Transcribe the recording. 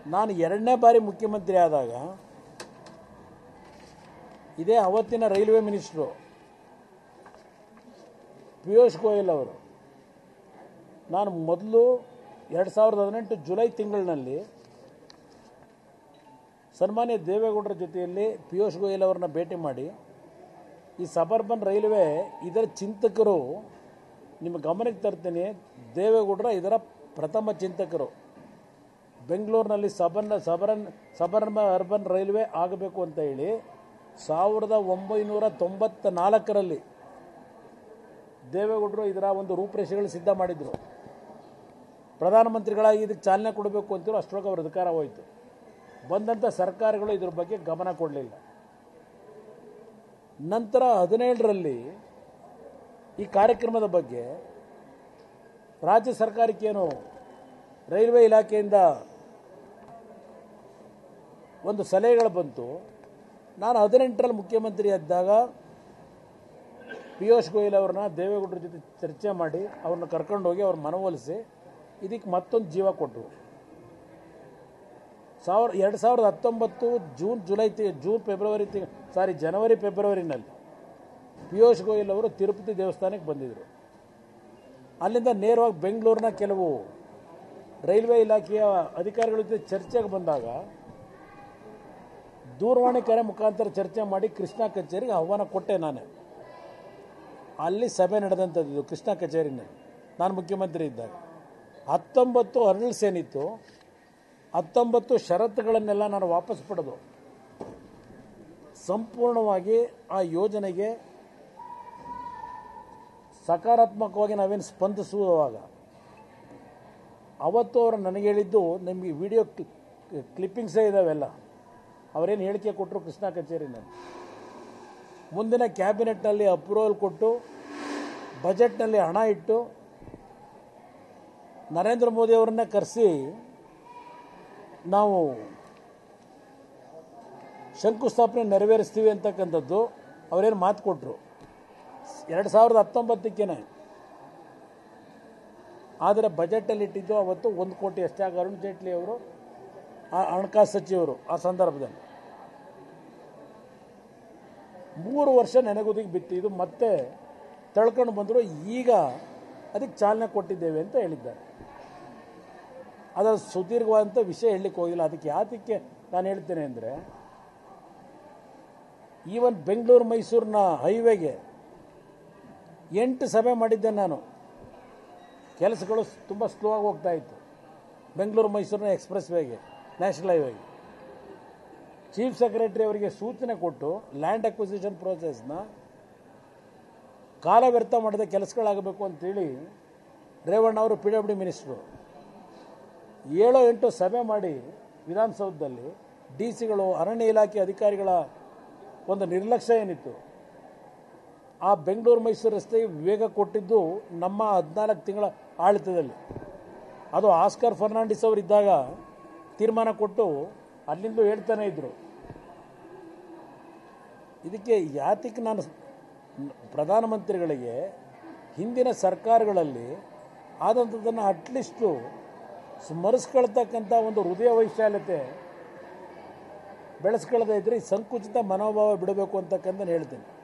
ನಾನು ಎರಡನೇ ಬಾರಿ ಮುಖ್ಯಮಂತ್ರಿ ಆದಾಗ ಇದೇ ಅವತ್ತಿನ ರೈಲ್ವೆ ಮಿನಿಸ್ಟ್ರು ಪಿಯೂಷ್ ಗೋಯಲ್ ಅವರು ನಾನು ಮೊದಲು ಎರಡು ಸಾವಿರದ ಹದಿನೆಂಟು ಜುಲೈ ತಿಂಗಳಿನಲ್ಲಿ ಸನ್ಮಾನ್ಯ ದೇವೇಗೌಡರ ಜೊತೆಯಲ್ಲಿ ಪಿಯೂಷ್ ಗೋಯಲ್ ಅವರನ್ನ ಭೇಟಿ ಮಾಡಿ ಈ ಸಬರ್ಬನ್ ರೈಲ್ವೆ ಇದರ ಚಿಂತಕರು ನಿಮ್ಮ ಗಮನಕ್ಕೆ ತರ್ತೀನಿ ದೇವೇಗೌಡರ ಇದರ ಪ್ರಥಮ ಚಿಂತಕರು ಬೆಂಗಳೂರಿನಲ್ಲಿ ಸಬರ್ನ ಸಬರನ್ ಸಬರ್ನ ಅರ್ಬನ್ ರೈಲ್ವೆ ಆಗಬೇಕು ಅಂತ ಹೇಳಿ ಸಾವಿರದ ಒಂಬೈನೂರ ತೊಂಬತ್ತ ನಾಲ್ಕರಲ್ಲಿ ದೇವೇಗೌಡರು ಇದರ ಒಂದು ರೂಪರೇಷೆಗಳು ಸಿದ್ಧ ಮಾಡಿದರು ಪ್ರಧಾನಮಂತ್ರಿಗಳಾಗಿ ಇದಕ್ಕೆ ಚಾಲನೆ ಕೊಡಬೇಕು ಅಂತಿರೋ ಅಷ್ಟರೊಳಗೆ ಅವ್ರ ಅಧಿಕಾರ ಹೋಯಿತು ಬಂದಂಥ ಸರ್ಕಾರಗಳು ಇದ್ರ ಬಗ್ಗೆ ಗಮನ ಕೊಡಲಿಲ್ಲ ನಂತರ ಹದಿನೇಳರಲ್ಲಿ ಈ ಕಾರ್ಯಕ್ರಮದ ಬಗ್ಗೆ ರಾಜ್ಯ ಸರ್ಕಾರಕ್ಕೇನು ರೈಲ್ವೆ ಇಲಾಖೆಯಿಂದ ಒಂದು ಸಲಹೆಗಳು ಬಂತು ನಾನು ಹದಿನೆಂಟರಲ್ಲಿ ಮುಖ್ಯಮಂತ್ರಿ ಇದ್ದಾಗ ಪಿಯೂಷ್ ಗೋಯಲ್ ಅವ್ರನ್ನ ದೇವೇಗೌಡರ ಜೊತೆ ಚರ್ಚೆ ಮಾಡಿ ಅವ್ರನ್ನ ಕರ್ಕೊಂಡು ಹೋಗಿ ಅವ್ರ ಮನವೊಲಿಸಿ ಇದಕ್ಕೆ ಮತ್ತೊಂದು ಜೀವ ಕೊಟ್ಟರು ಸಾವಿರ ಎರಡು ಸಾವಿರದ ಹತ್ತೊಂಬತ್ತು ಜೂನ್ ಜುಲೈ ತಿ ಜೂನ್ ಫೆಬ್ರವರಿ ತಿ ಸಾರಿ ಜನವರಿ ಫೆಬ್ರವರಿನಲ್ಲಿ ಪಿಯೂಷ್ ಗೋಯಲ್ ಅವರು ತಿರುಪತಿ ದೇವಸ್ಥಾನಕ್ಕೆ ಬಂದಿದ್ದರು ಅಲ್ಲಿಂದ ನೇರವಾಗಿ ಬೆಂಗಳೂರಿನ ಕೆಲವು ರೈಲ್ವೆ ಇಲಾಖೆಯ ಅಧಿಕಾರಿಗಳ ಜೊತೆ ಚರ್ಚೆಗೆ ಬಂದಾಗ ದೂರವಾಣಿ ಕರೆ ಮುಖಾಂತರ ಚರ್ಚೆ ಮಾಡಿ ಕೃಷ್ಣ ಕಚೇರಿಗೆ ಆಹ್ವಾನ ಕೊಟ್ಟೆ ನಾನು ಅಲ್ಲಿ ಸಭೆ ನಡೆದಂಥದ್ದು ಇದು ಕೃಷ್ಣ ಕಚೇರಿನಲ್ಲಿ ನಾನು ಮುಖ್ಯಮಂತ್ರಿ ಇದ್ದಾಗ ಹತ್ತೊಂಬತ್ತು ಹರ್ಡಲ್ಸ್ ಏನಿತ್ತು ಹತ್ತೊಂಬತ್ತು ಷರತ್ತುಗಳನ್ನೆಲ್ಲ ನಾನು ವಾಪಸ್ ಪಡೆದು ಸಂಪೂರ್ಣವಾಗಿ ಆ ಯೋಜನೆಗೆ ಸಕಾರಾತ್ಮಕವಾಗಿ ನಾವೇನು ಸ್ಪಂದಿಸುವಾಗ ಅವತ್ತು ಅವರು ನನಗೆ ಹೇಳಿದ್ದು ನಿಮಗೆ ವಿಡಿಯೋ ಕ್ಲಿಪ್ಪಿಂಗ್ಸೇ ಇದಾವೆಲ್ಲ ಅವರೇನು ಹೇಳಿಕೆ ಕೊಟ್ಟರು ಕೃಷ್ಣ ಕಚೇರಿನಲ್ಲಿ ಮುಂದಿನ ಕ್ಯಾಬಿನೆಟ್ನಲ್ಲಿ ಅಪ್ರೂವಲ್ ಕೊಟ್ಟು ಬಜೆಟ್ನಲ್ಲಿ ಹಣ ಇಟ್ಟು ನರೇಂದ್ರ ಮೋದಿ ಅವರನ್ನೇ ಕರೆಸಿ ನಾವು ಶಂಕುಸ್ಥಾಪನೆ ನೆರವೇರಿಸ್ತೀವಿ ಅಂತಕ್ಕಂಥದ್ದು ಅವರೇನು ಮಾತು ಕೊಟ್ಟರು ಎರಡು ಸಾವಿರದ ಹತ್ತೊಂಬತ್ತಕ್ಕೇನೆ ಆದರೆ ಬಜೆಟಲ್ಲಿ ಇಟ್ಟಿದ್ದು ಅವತ್ತು ಒಂದು ಕೋಟಿ ಅಷ್ಟೇ ಆಗ ಅರುಣ್ ಜೇಟ್ಲಿ ಅವರು ಆ ಹಣಕಾಸು ಸಚಿವರು ಆ ಸಂದರ್ಭದಲ್ಲಿ ಮೂರು ವರ್ಷ ನೆನೆಗುದಿಗೆ ಬಿತ್ತು ಇದು ಮತ್ತೆ ತಳ್ಕೊಂಡು ಬಂದರು ಈಗ ಅದಕ್ಕೆ ಚಾಲನೆ ಕೊಟ್ಟಿದ್ದೇವೆ ಅಂತ ಹೇಳಿದ್ದಾರೆ ಅದರ ಸುದೀರ್ಘವಾದಂಥ ವಿಷಯ ಹೇಳಲಿಕ್ಕೆ ಹೋಗಿಲ್ಲ ಅದಕ್ಕೆ ಯಾತಕ್ಕೆ ನಾನು ಹೇಳ್ತೇನೆ ಅಂದರೆ ಈವನ್ ಬೆಂಗಳೂರು ಮೈಸೂರಿನ ಹೈವೇಗೆ ಎಂಟು ಸಭೆ ಮಾಡಿದ್ದೆ ನಾನು ಕೆಲಸಗಳು ತುಂಬ ಸ್ಲೋ ಆಗಿ ಹೋಗ್ತಾ ಇತ್ತು ಬೆಂಗಳೂರು ಮೈಸೂರಿನ ಎಕ್ಸ್ಪ್ರೆಸ್ ವೇಗೆ ನ್ಯಾಷನಲ್ ಹೈವೇಗೆ ಚೀಫ್ ಸೆಕ್ರೆಟರಿ ಅವರಿಗೆ ಸೂಚನೆ ಕೊಟ್ಟು ಲ್ಯಾಂಡ್ ಅಕ್ವಿಸಿಷನ್ ಪ್ರೋಸೆಸ್ನ ಕಾಲ ವ್ಯರ್ಥ ಮಾಡದೆ ಕೆಲಸಗಳಾಗಬೇಕು ಅಂತೇಳಿ ರೇವಣ್ಣ ಅವರು ಪಿ ಡಬ್ಲ್ಯೂ ಡಿ ಮಿನಿಸ್ಟ್ರು ಏಳೋ ಎಂಟು ಸಭೆ ಮಾಡಿ ವಿಧಾನಸೌಧದಲ್ಲಿ ಡಿ ಸಿಗಳು ಅರಣ್ಯ ಇಲಾಖೆ ಅಧಿಕಾರಿಗಳ ಒಂದು ನಿರ್ಲಕ್ಷ್ಯ ಏನಿತ್ತು ಆ ಬೆಂಗಳೂರು ಮೈಸೂರು ರಸ್ತೆಗೆ ವೇಗ ಕೊಟ್ಟಿದ್ದು ನಮ್ಮ ಹದಿನಾಲ್ಕು ತಿಂಗಳ ಆಡಳಿತದಲ್ಲಿ ಅದು ಆಸ್ಕರ್ ಫರ್ನಾಂಡಿಸ್ ಅವರು ಇದ್ದಾಗ ತೀರ್ಮಾನ ಕೊಟ್ಟು ಅಲ್ಲಿಂದಲೂ ಹೇಳ್ತಾನೆ ಇದ್ರು ಇದಕ್ಕೆ ಯಾತಕ್ಕೆ ನಾನು ಪ್ರಧಾನಮಂತ್ರಿಗಳಿಗೆ ಹಿಂದಿನ ಸರ್ಕಾರಗಳಲ್ಲಿ ಆದಂಥದ್ದನ್ನು ಅಟ್ಲೀಸ್ಟು ಸ್ಮರಿಸ್ಕೊಳ್ತಕ್ಕಂಥ ಒಂದು ಹೃದಯ ವೈಶಾಲ್ಯತೆ ಬೆಳೆಸ್ಕೊಳ್ಳದೇ ಇದ್ರೆ ಈ ಸಂಕುಚಿತ ಮನೋಭಾವ ಬಿಡಬೇಕು ಅಂತಕ್ಕಂಥ ಹೇಳ್ತೀನಿ